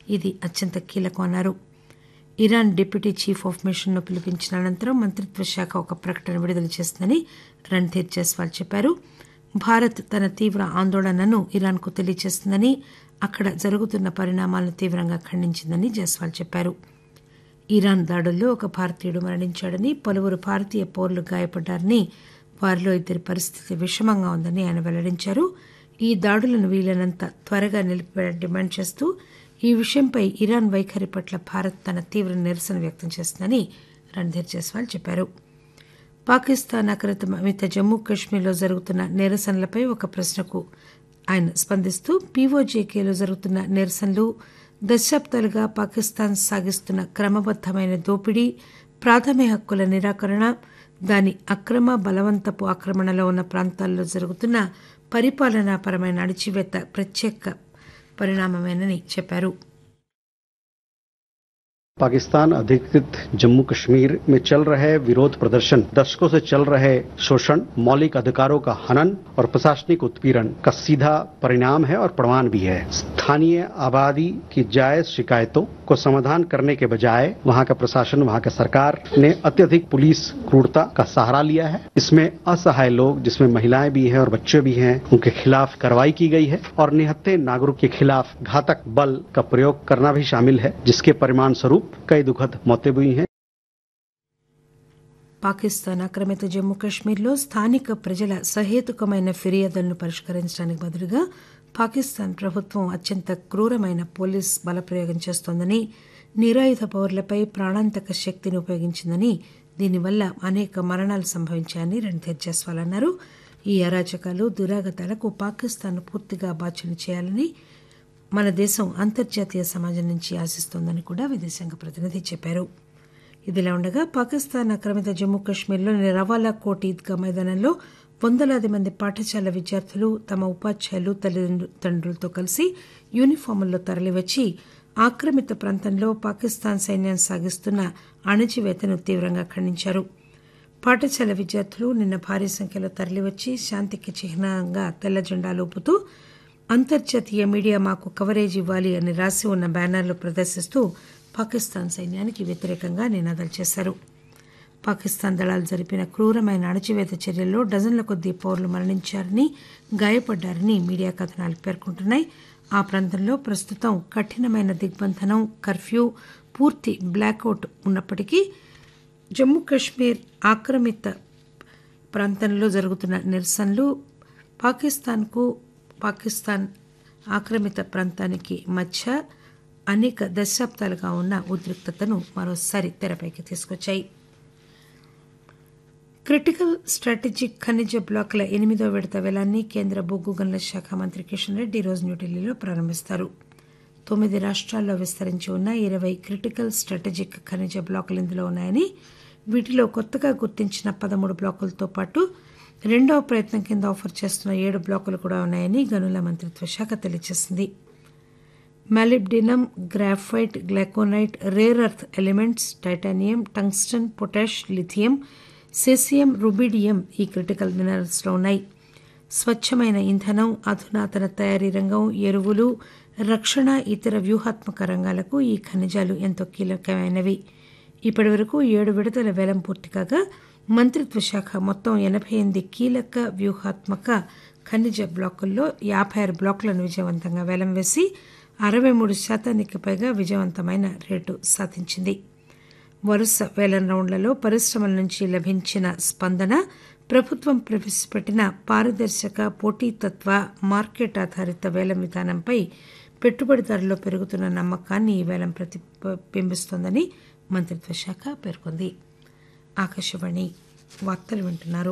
ఇది అత్యంత కీలకం అన్నారు Iran deputy chief of mission ను పిలిపించిన అనంతరం మంత్రిత్వ శాఖ ఒక ప్రకటన విడుదల చేసిందని రణ్ధీర్ జైస్వాల్ చెప్పారు భారత్ తన తీవ్ర ఆందోళనను ఇరాన్కు తెలియజేస్తుందని అక్కడ జరుగుతున్న పరిణామాలను తీవ్రంగా ఖండించిందని జైస్వాల్ చెప్పారు ఇరాన్ దాడుల్లో ఒక భారతీయుడు మరణించాడని పలువురు భారతీయ పౌరులు గాయపడ్డారని వారిలో ఇద్దరి పరిస్థితి విషమంగా ఉందని ఆయన వెల్లడించారు ఈ దాడులను వీలైనంత త్వరగా నిలిపివేయాలని డిమాండ్ చేస్తూ ఈ విషయంపై ఇరాన్ వైఖరి పట్ల భారత్ తన తీవ్ర నిరసన వ్యక్తం చేస్తుందని రణ్ధీర్ జైస్వాల్ చెప్పారు పాకిస్తాన్ ఆక్రమిత జమ్మూ కశ్మీర్లో జరుగుతున్న నిరసనలపై ఒక ప్రశ్నకు ఆయన స్పందిస్తూ పీఓజేకేలో జరుగుతున్న నిరసనలు దశాబ్దాలుగా పాకిస్తాన్ సాగిస్తున్న క్రమబద్దమైన దోపిడీ ప్రాథమిక హక్కుల నిరాకరణ దాని అక్రమ బలవంతపు ఆక్రమణలో ఉన్న ప్రాంతాల్లో జరుగుతున్న పరిపాలనాపరమైన అణిచివేత ప్రత్యేక పరిణామమేనని చెప్పారు पाकिस्तान अधिकृत जम्मू कश्मीर में चल रहे विरोध प्रदर्शन दशकों से चल रहे शोषण मौलिक अधिकारों का हनन और प्रशासनिक उत्पीड़न का सीधा परिणाम है और प्रमाण भी है स्थानीय आबादी की जायज शिकायतों को समाधान करने के बजाय वहां का प्रशासन वहां का सरकार ने अत्यधिक पुलिस क्रूरता का सहारा लिया है इसमें असहाय लोग जिसमें महिलाएं भी हैं और बच्चे भी हैं उनके खिलाफ कार्रवाई की गई है और निहत्थे नागरिक के खिलाफ घातक बल का प्रयोग करना भी शामिल है जिसके परिणाम स्वरूप कई दुखद मौतें हुई हैं పాకిస్తాన్ ఆక్రమిత జమ్మూ కశ్మీర్లో స్థానిక ప్రజల సహేతుకమైన ఫిర్యాదులను పరిష్కరించడానికి బదులుగా పాకిస్తాన్ ప్రభుత్వం అత్యంత క్రూరమైన పోలీస్ బలప్రయోగం చేస్తోందని నిరాయుధ పౌరులపై ప్రాణాంతక శక్తిని ఉపయోగించిందని దీనివల్ల అనేక మరణాలు సంభవించాయని రణ్ధీర్ జైస్వాల్ అన్నారు ఈ అరాచకాలు దురాగతాలకు పాకిస్తాన్ పూర్తిగా బాధ్యులు చేయాలని మన దేశం అంతర్జాతీయ సమాజం నుంచి ఆశిస్తోందని కూడా విదేశాంగ ప్రతినిధి చెప్పారు ఇదిలా ఉండగా పాకిస్తాన్ ఆక్రమిత జమ్మూ కశ్మీర్లోని రవాలా కోట్ ఈద్గా మైదానంలో వందలాది మంది పాఠశాల విద్యార్థులు తమ ఉపాధ్యాయులు తల్లిదండ్రులతో కలిసి యూనిఫాముల్లో తరలివచ్చి ఆక్రమిత ప్రాంతంలో పాకిస్తాన్ సైన్యం సాగిస్తున్న అణచివేతను తీవ్రంగా ఖండించారు పాఠశాల విద్యార్థులు నిన్న భారీ సంఖ్యలో తరలివచ్చి శాంతికి చిహ్నంగా తెల్ల జెండాలు ఊపుతూ అంతర్జాతీయ మీడియా మాకు కవరేజ్ ఇవ్వాలి అని రాసి ఉన్న బ్యానర్లు ప్రదర్శిస్తూ పాకిస్తాన్ సైన్యానికి వ్యతిరేకంగా నినాదాలు చేశారు పాకిస్తాన్ దళాలు జరిపిన క్రూరమైన అణచివేత చర్యల్లో డజన్ల కొద్దీ పౌరులు మరణించారని గాయపడ్డారని మీడియా కథనాలు పేర్కొంటున్నాయి ఆ ప్రాంతంలో ప్రస్తుతం కఠినమైన దిగ్బంధనం కర్ఫ్యూ పూర్తి బ్లాక్అవుట్ ఉన్నప్పటికీ జమ్మూ కశ్మీర్ ఆక్రమిత ప్రాంతంలో జరుగుతున్న నిరసనలు పాకిస్తాన్కు పాకిస్తాన్ ఆక్రమిత ప్రాంతానికి మధ్య అనేక దశాబ్దాలుగా ఉన్న ఉద్రిక్తతను మరోసారి తెరపైకి తీసుకొచ్చాయి క్రిటికల్ స్ట్రాటజిక్ ఖనిజ బ్లాకుల ఎనిమిదో విడత వేలాన్ని కేంద్ర బొగ్గు గనుల శాఖ మంత్రి కిషన్ రెడ్డి ఈరోజు న్యూఢిల్లీలో ప్రారంభిస్తారు తొమ్మిది రాష్ట్రాల్లో విస్తరించి ఉన్న ఇరవై క్రిటికల్ స్ట్రాటజిక్ ఖనిజ బ్లాకులు ఇందులో ఉన్నాయని వీటిలో కొత్తగా గుర్తించిన పదమూడు బ్లాకులతో పాటు రెండవ ప్రయత్నం కింద ఆఫర్ చేస్తున్న ఏడు బ్లాకులు కూడా ఉన్నాయని గనుల మంత్రిత్వ శాఖ తెలియజేసింది molybdenum graphite glauconite rare earth elements titanium tungsten potash lithium caesium rubidium ఈ క్రిటికల్ మినరల్స్లో ఉన్నాయి స్వచ్ఛమైన ఇంధనం అధునాతన తయారీ రంగం ఎరువులు రక్షణ ఇతర వ్యూహాత్మక రంగాలకు ఈ ఖనిజాలు ఎంతో కీలకమైనవి ఇప్పటి వరకు ఏడు విడతల వేలం పూర్తి కాగా మంత్రిత్వ శాఖ మొత్తం ఎనభై ఎనిమిది కీలక వ్యూహాత్మక ఖనిజ బ్లాకుల్లో యాభై ఆరు బ్లాకులను విజయవంతంగా వేలం వేసి అరవై మూడు శాతానికి పైగా విజయవంతమైన రేటు సాధించింది వరుస వేలం రౌండ్లలో పరిశ్రమల నుంచి లభించిన స్పందన ప్రభుత్వం ప్రవేశపెట్టిన పారదర్శక పోటీతత్వ మార్కెట్ ఆధారిత వేలం విధానంపై పెట్టుబడిదారుల్లో పెరుగుతున్న నమ్మకాన్ని ఈ వేలం ప్రతిబింబిస్తోందని మంత్రిత్వ శాఖ పేర్కొంది ఆకాశవాణి వార్తలు వింటున్నారు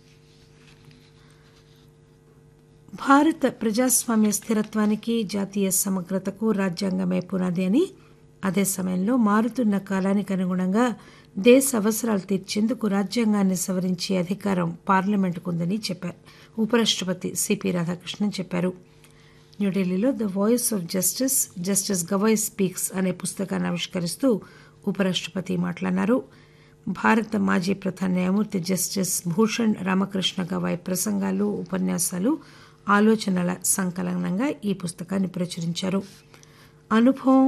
భారత ప్రజాస్వామ్య స్థిరత్వానికి జాతీయ సమగ్రతకు రాజ్యాంగమే పునాది అని అదే సమయంలో మారుతున్న కాలానికి అనుగుణంగా దేశ అవసరాలు తీర్చేందుకు రాజ్యాంగాన్ని సవరించే అధికారం పార్లమెంటుకు ఉందని చెప్పారు ఉపరాష్టపతి సిపి రాధాకృష్ణన్ చెప్పారు న్యూఢిల్లీలో the voice of justice justice Gavai speaks అనే పుస్తకాన్ని ఆవిష్కరిస్తూ ఉపరాష్టపతి మాట్లాడినారు భారత మాజీ ప్రధాన న్యాయమూర్తి జస్టిస్ భూషణ్ రామకృష్ణ గవాయ్ ప్రసంగాలు ఉపన్యాసాలు ఆలోచనల సంకలనంగా ఈ పుస్తకాన్ని ప్రచురించారు అనుభవం